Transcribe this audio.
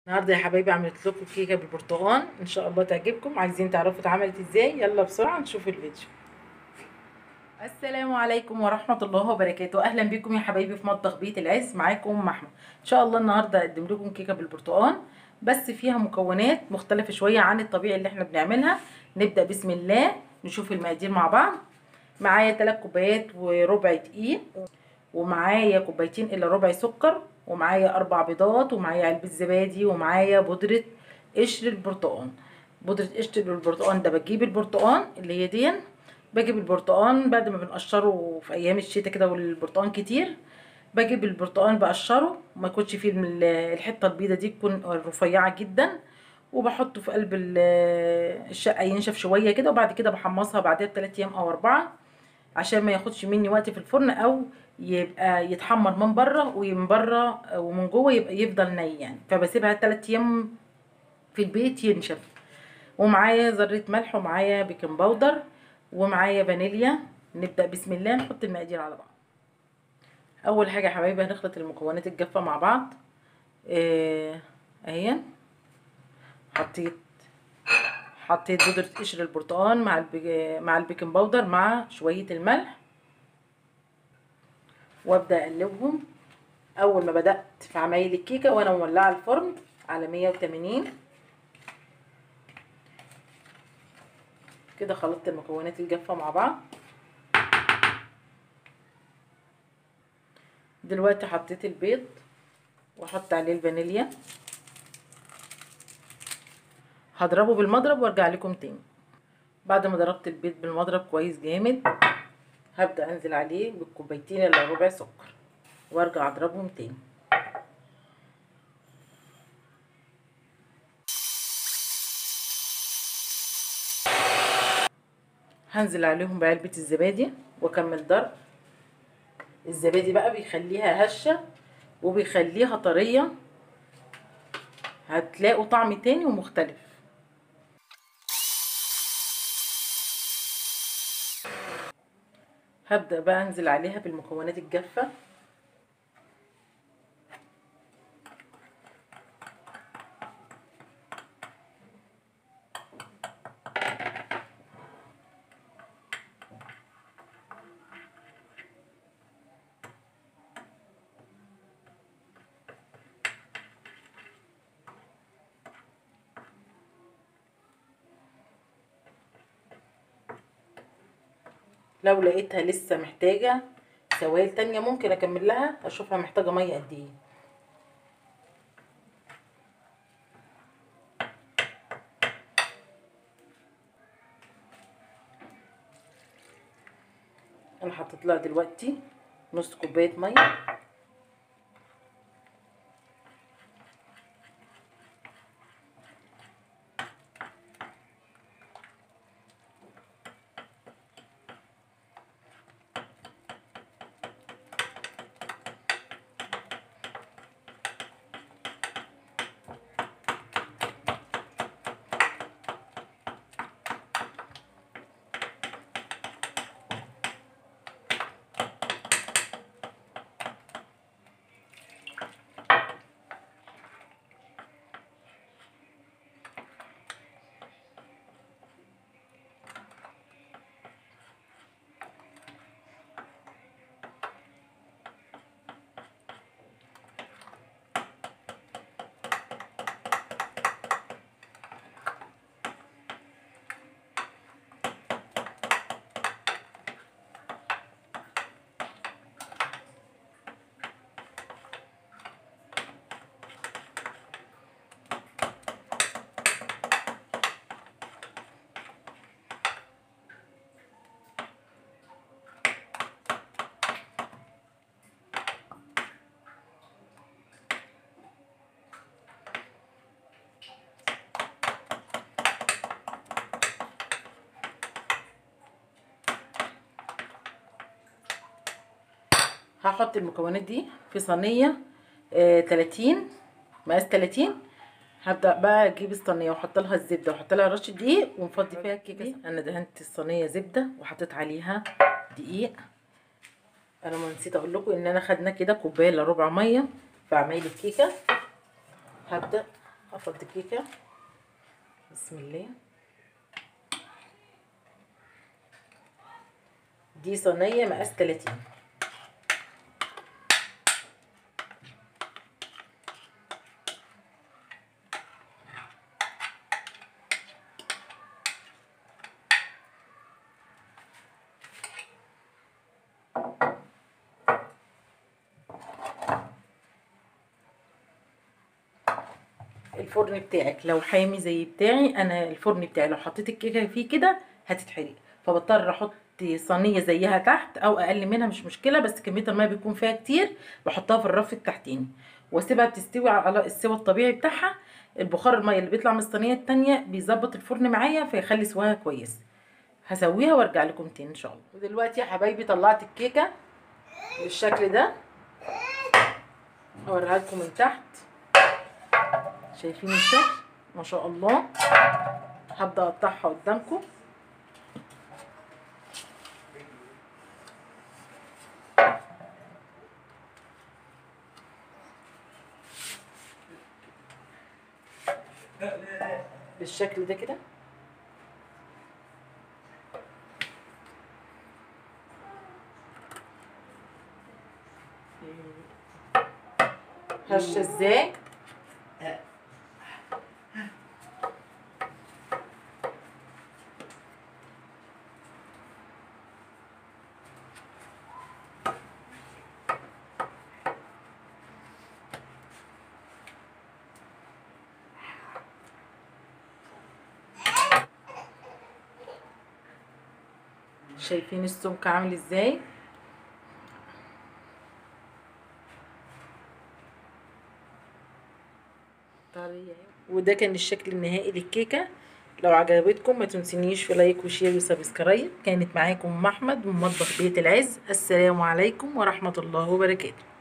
النهارده يا حبايبي عملت لكم كيكه بالبرتقال ان شاء الله تعجبكم عايزين تعرفوا اتعملت ازاي يلا بسرعه نشوف الفيديو السلام عليكم ورحمه الله وبركاته اهلا بكم يا حبايبي في مطبخ بيت العز معاكم ام احمد ان شاء الله النهارده اقدم لكم كيكه بالبرتقال بس فيها مكونات مختلفه شويه عن الطبيعي اللي احنا بنعملها نبدا بسم الله نشوف المقادير مع بعض معايا 3 كوبايات وربع دقيق ومعايا كوبايتين الا ربع سكر ومعايا اربع بيضات ومعايا علبه زبادي ومعايا بودره قشر البرتقال بودره قشر البرتقال ده بجيب البرتقال اللي هي دي بجيب البرتقال بعد ما بنقشره في ايام الشتاء كده والبرتقال كتير بجيب البرتقال بقشره وما يكونش فيه الحته البيضه دي تكون رفيعه جدا وبحطه في قلب الشقه ينشف شويه كده وبعد كده بحمصها بعدها بثلاث ايام او اربعه عشان ما ياخدش مني وقت في الفرن او يبقى يتحمر من بره ومن بره ومن جوه يبقى يفضل ني يعني فبسيبها 3 ايام في البيت ينشف ومعايا ذره ملح ومعايا بيكنج باودر ومعايا فانيليا نبدا بسم الله نحط المقادير على بعض اول حاجه يا حبايبي هنخلط المكونات الجافه مع بعض اهي آه حطيت حطيت بودرة قشر البرتقال مع البيك... مع البيكنج باودر مع شوية الملح وابدا اقلبهم اول ما بدأت في عمايل الكيكة وانا مولعة الفرن على 180 كده خلطت المكونات الجافة مع بعض دلوقتي حطيت البيض واحط عليه الفانيليا هضربه بالمضرب وارجع لكم تاني بعد ما ضربت البيض بالمضرب كويس جامد هبدا انزل عليه بالكوبايتين الا ربع سكر وارجع اضربهم تاني هنزل عليهم بعلبة الزبادي واكمل ضرب الزبادي بقى بيخليها هشة وبيخليها طرية هتلاقوا طعم تاني ومختلف هبدأ بقى انزل عليها بالمكونات الجافة لو لقيتها لسه محتاجة سوائل تانية ممكن اكمل لها اشوفها محتاجة مية قد ايه انا حطيت لها دلوقتي نص كوباية مية هحط المكونات دي في صينيه آه 30 مقاس 30 هبدا بقى اجيب الصينيه واحط لها الزبده واحط لها رشه دقيق ونفضي فيها الكيكه انا دهنت الصينيه زبده وحطيت عليها دقيق انا ما نسيت اقول لكم ان انا خدنا كده كوبايه الا ربع ميه في عمايل الكيكه هبدا هفضي كيكه بسم الله دي صينيه مقاس 30 الفرن بتاعك لو حامي زي بتاعي انا الفرن بتاعي لو حطيت الكيكه فيه كده هتتحرق فبضطر احط صينيه زيها تحت او اقل منها مش مشكله بس كميه الميه بيكون فيها كتير بحطها في الرف التحتاني واسيبها بتستوي على السوا الطبيعي بتاعها البخار الميه اللي بيطلع من الصينيه التانية بيظبط الفرن معايا فيخلي سواها كويس هسويها وارجع لكم تاني ان شاء الله ودلوقتي يا حبايبي طلعت الكيكه بالشكل ده اوريها لكم من تحت شايفين الشكل ما شاء الله هبدا اقطعها قدامكم بالشكل ده كده هشه ازاي شايفين السمك عامل ازاي وده كان الشكل النهائي للكيكه لو عجبتكم ما تنسونيش في لايك وشير وسبسكرايب كانت معاكم ام احمد من مطبخ بيت العز السلام عليكم ورحمه الله وبركاته